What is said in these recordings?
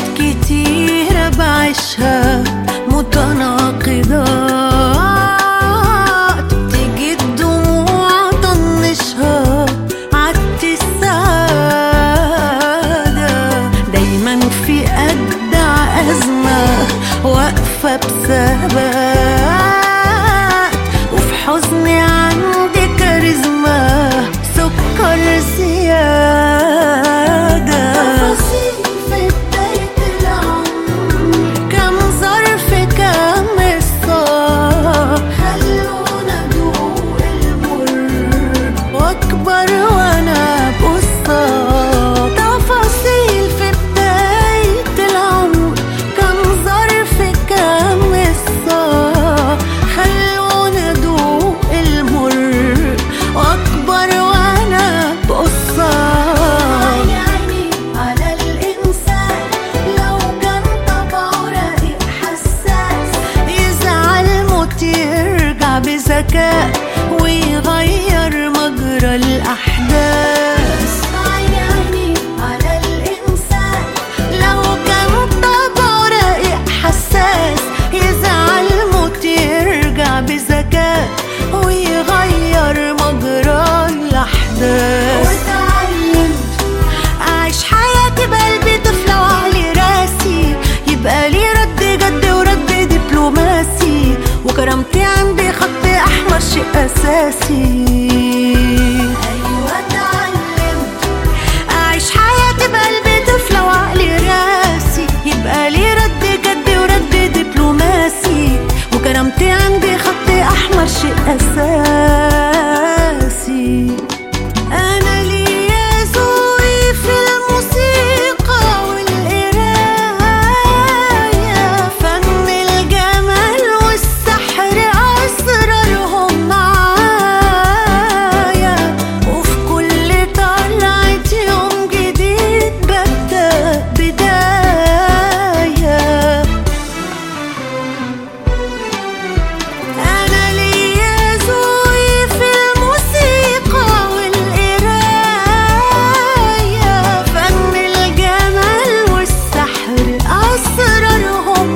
كتيرة بعيشها متناقضات تيجي الدموع طنشها عدت السعادة دايما في أجدع أزمة واقفة بثبات وفي حزني عندي كاريزما سكر زيادة تفاصيل في بداية العمر كم ظرف كم الصار خلونا ندوق المر واكبر وانا بقصة تفاصيل في بداية العمر كم ظرف كم الصار خلونا ادوق المر واكبر وانا بقصة عيني على الإنسان لو كان طبعه رقيق حساس يزعل موت يرجع بذكاء ويغير مجرى الأحداث عيني على الإنسان لو كان طبعه رقيق حساس يزعل موت يرجع بذكاء ويغير مجرى الأحداث وتعلمت أعيش حياتي بقلبي طفلة وعلي راسي يبقى لي رد جد ورد دبلوماسي وكرامتي عندي خط أحمر شيء أساسي أيوة اتعلمت أعيش حياتي بقلبي طفلة وعقلي راسي يبقى لي رد جد ورد دبلوماسي وكرامتي عندي خط أحمر شيء أساسي أنا ليا ذوقي في الموسيقى والقراية فن الجمال والسحر أسرارهم معايا وفي كل طلعة يوم جديد ببدأ بداية أنا ليا ذوقي في الموسيقى والقراية فن الجمال والسحر أسرارهم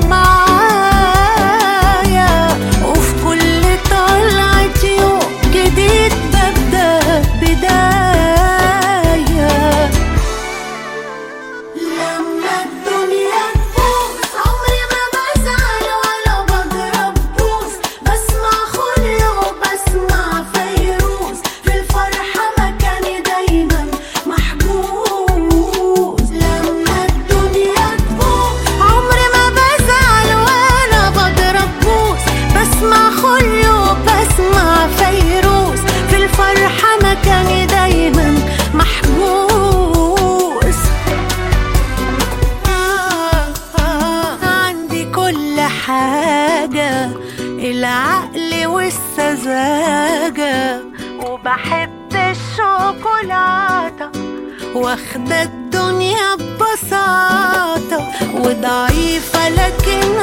معايا وفي كل طلعة يوم جديد ببدأ بداية لما الدنيا تبوظ عمري ما بزعل ولا بضرب بوز بسمع خلق وبسمع فيروز في الفرحة مكاني دايما محجوز لما الدنيا تبوظ عمري ما بزعل ولا بضرب بوس بسمع خلو وبسمع فيروز في الفرحة مكاني دايما محبوس آه آه عندي كل حاجة العقل والسذاجة وبحب الشوكولاتة واخدة الدنيا ببساطة وضعيفة لكن